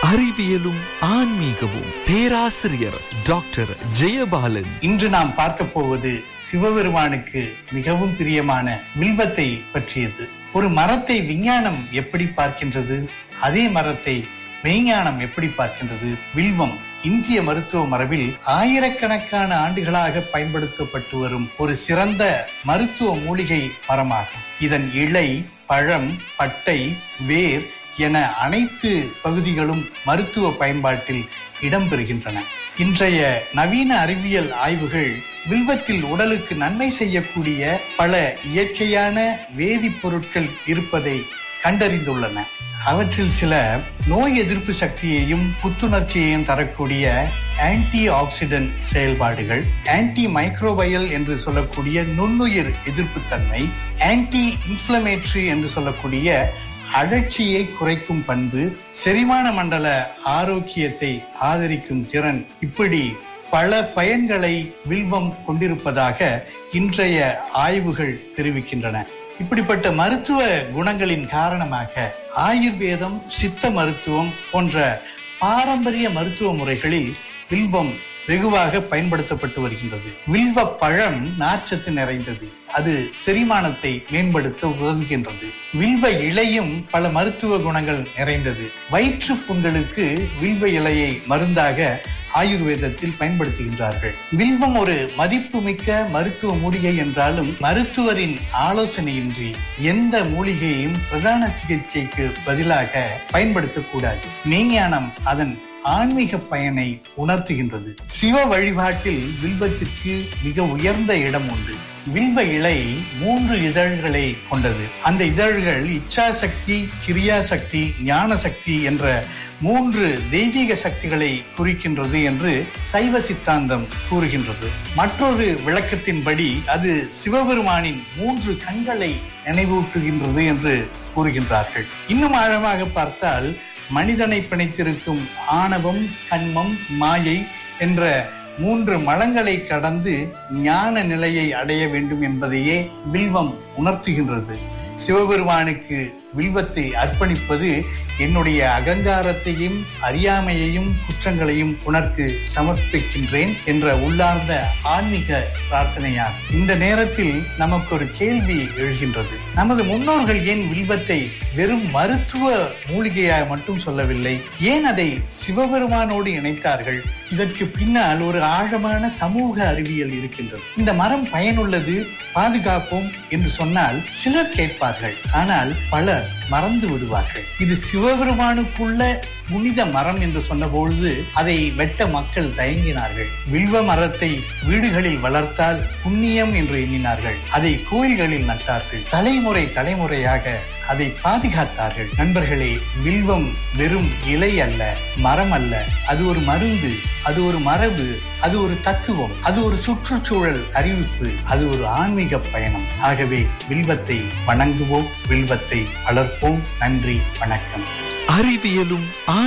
அறிவியலும் ஆன்மீகமும் பேராசிரியர் டாக்டர் ஜெயபாலன் இன்று நாம் பார்க்க போவது சிவபெருமானுக்கு மிகவும் பிரியமான வில்வத்தை பற்றியது ஒரு மரத்தை விஞ்ஞானம் எப்படி பார்க்கின்றது அதே மரத்தை மெய்ஞானம் எப்படி பார்க்கின்றது வில்வம் இந்திய மருத்துவ மரபில் ஆயிரக்கணக்கான ஆண்டுகளாக பயன்படுத்தப்பட்டு வரும் ஒரு சிறந்த மருத்துவ மூலிகை மரமாகும் இதன் இலை பழம் பட்டை வேர் என அனைத்து பகுதிகளும் மருத்துவ பயன்பாட்டில் இடம்பெறுகின்றன இன்றைய நவீன அறிவியல் ஆய்வுகள் வில்வத்தில் உடலுக்கு நன்மை செய்யக்கூடிய பல இயற்கையான வேதிப்பொருட்கள் இருப்பதை கண்டறிந்துள்ளன அவற்றில் சில நோய் எதிர்ப்பு சக்தியையும் புத்துணர்ச்சியையும் தரக்கூடிய ஆன்டி ஆக்சிடென்ட் செயல்பாடுகள் ஆன்டி மைக்ரோபயல் என்று சொல்லக்கூடிய நுண்ணுயிர் எதிர்ப்பு தன்மை ஆன்டி இன்ஃபிளமேட்டரி என்று சொல்லக்கூடிய அழற்சியை குறைக்கும் பண்பு செரிமான மண்டல ஆரோக்கியத்தை ஆதரிக்கும் திறன் இப்படி பல பயன்களை வில்வம் கொண்டிருப்பதாக இன்றைய ஆய்வுகள் தெரிவிக்கின்றன இப்படிப்பட்ட மருத்துவ குணங்களின் காரணமாக ஆயுர்வேதம் சித்த மருத்துவம் போன்ற பாரம்பரிய மருத்துவ முறைகளில் வில்வம் வெகுவாக பயன்படுத்தப்பட்டு வருகின்றது வில்வ பழம் நார்ச்சத்து நிறைந்தது அது செரிமானத்தை மேம்படுத்த உதவுகின்றது வில்வ இலையும் பல மருத்துவ குணங்கள் நிறைந்தது வயிற்று புண்களுக்கு வில்வ இலையை மருந்தாக ஆயுர்வேதத்தில் பயன்படுத்துகின்றார்கள் வில்வம் ஒரு மதிப்புமிக்க மருத்துவ மூலிகை என்றாலும் மருத்துவரின் ஆலோசனையின்றி எந்த மூலிகையையும் பிரதான சிகிச்சைக்கு பதிலாக பயன்படுத்தக்கூடாது மெய்ஞானம் அதன் ஆன்மீக பயனை உணர்த்துகின்றது சிவ வழிபாட்டில் வில்வத்திற்கு மிக உயர்ந்த இடம் உண்டு வில்வ இலை மூன்று இதழ்களை கொண்டது அந்த இதழ்கள் இச்சா சக்தி கிரியா சக்தி ஞான சக்தி என்ற மூன்று தெய்வீக சக்திகளை குறிக்கின்றது என்று சைவ சித்தாந்தம் கூறுகின்றது மற்றொரு விளக்கத்தின்படி அது சிவபெருமானின் மூன்று கண்களை நினைவூட்டுகின்றது என்று கூறுகின்றார்கள் இன்னும் ஆழமாக பார்த்தால் மனிதனை பிணைத்திருக்கும் ஆணவம் கண்மம் மாயை என்ற மூன்று மலங்களை கடந்து ஞான நிலையை அடைய வேண்டும் என்பதையே வில்வம் உணர்த்துகின்றது சிவபெருமானுக்கு வில்வத்தை அர்ப்பணிப்பது என்னுடைய அகங்காரத்தையும் அறியாமையையும் குற்றங்களையும் உனக்கு சமர்ப்பிக்கின்றேன் என்ற உள்ளார்ந்த ஆன்மீக பிரார்த்தனையாகும் இந்த நேரத்தில் நமக்கு ஒரு கேள்வி எழுகின்றது நமது முன்னோர்கள் ஏன் வில்வத்தை வெறும் மருத்துவ மூலிகையாக மட்டும் சொல்லவில்லை ஏன் அதை சிவபெருமானோடு இணைத்தார்கள் இதற்கு பின்னால் ஒரு ஆழமான சமூக அறிவியல் இருக்கின்றது இந்த மரம் பயனுள்ளது பாதுகாப்போம் என்று சொன்னால் சிலர் கேட்பார்கள் ஆனால் பலர் மறந்து விடுவார்கள் இது சிவபெருமானுக்குள்ள புனித மரம் என்று சொன்னபொழுது அதை வெட்ட மக்கள் தயங்கினார்கள் வில்வ மரத்தை வீடுகளில் வளர்த்தால் புண்ணியம் என்று எண்ணினார்கள் அதை கோயில்களில் நட்டார்கள் தலைமுறை தலைமுறையாக அதை பாதுகாத்தார்கள் நண்பர்களே வில்வம் வெறும் இலை அல்ல மரம் அல்ல அது ஒரு மருந்து அது ஒரு மரபு அது ஒரு தத்துவம் அது ஒரு சுற்றுச்சூழல் அறிவிப்பு அது ஒரு ஆன்மீக பயணம் ஆகவே வில்வத்தை வணங்குவோம் வில்வத்தை வளர்ப்போம் நன்றி வணக்கம் அறிவியலும்